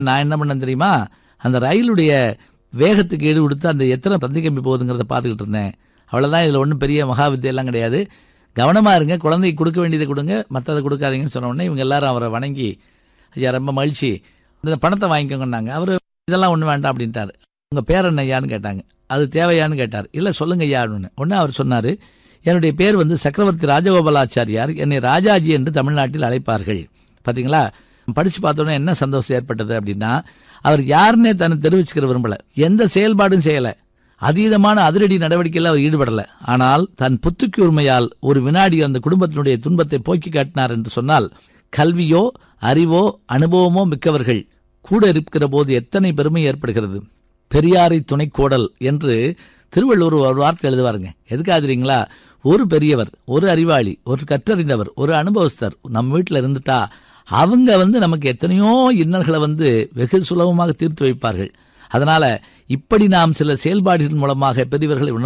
நான் என்ன பண்ணேன் தெரியுமா அந்த ரயிலுடைய வேகத்துக்கு ஈடு கொடுத்து அந்த எத்தனை தந்தி கம்பி போகுதுங்கிறத பார்த்துக்கிட்டு இருந்தேன் அவ்வளோதான் இதில் ஒன்றும் பெரிய மகாவித்தியெல்லாம் கிடையாது கவனமாக இருங்க குழந்தைக்கு கொடுக்க வேண்டியதை கொடுங்க மற்றதை கொடுக்காதீங்கன்னு சொன்ன உடனே இவங்க எல்லாரும் அவரை வணங்கி ஐயா ரொம்ப மகிழ்ச்சி இந்த பணத்தை வாங்கிக்கோங்கன்னாங்க அவர் இதெல்லாம் ஒன்றும் வேண்டாம் அப்படின்ட்டார் உங்கள் பேர் என்ன ஐயான்னு கேட்டாங்க அது தேவையான்னு கேட்டார் இல்லை சொல்லுங்க ஐயா அப்படின்னு உடனே அவர் சொன்னார் என்னுடைய பேர் வந்து சக்கரவர்த்தி ராஜகோபாலாச்சாரியார் என்னை ராஜாஜி என்று தமிழ்நாட்டில் அழைப்பார்கள் பார்த்தீங்களா படிச்சு பார்த்தோன்னே என்ன சந்தோஷம் ஏற்பட்டது அப்படின்னா அவர் யாருன்னே தன்னை தெரிவிச்சுக்கிற விரும்பல எந்த செயல்பாடும் செய்யல அதீதமான அதிரடி நடவடிக்கையில் அவர் ஈடுபடல ஆனால் தன் புத்துக்கு உரிமையால் ஒரு வினாடி அந்த குடும்பத்தினுடைய துன்பத்தை போக்கி காட்டினார் என்று சொன்னால் கல்வியோ அறிவோ அனுபவமோ மிக்கவர்கள் கூட இருக்கிற போது எத்தனை பெருமை ஏற்படுகிறது பெரியாரை துணைக்கோடல் என்று திருவள்ளுவர் ஒரு வார்த்தை எழுதுவாருங்க எதுக்காக தெரியுங்களா ஒரு பெரியவர் ஒரு அறிவாளி ஒரு கற்றறிந்தவர் ஒரு அனுபவஸ்தர் நம்ம வீட்டில் இருந்துட்டா அவங்க வந்து நமக்கு எத்தனையோ இன்னல்களை வந்து வெகு சுலபமாக தீர்த்து வைப்பார்கள் அதனால இப்படி நாம் சில செயல்பாடுகள் மூலமாக பெரியவர்களை உணர்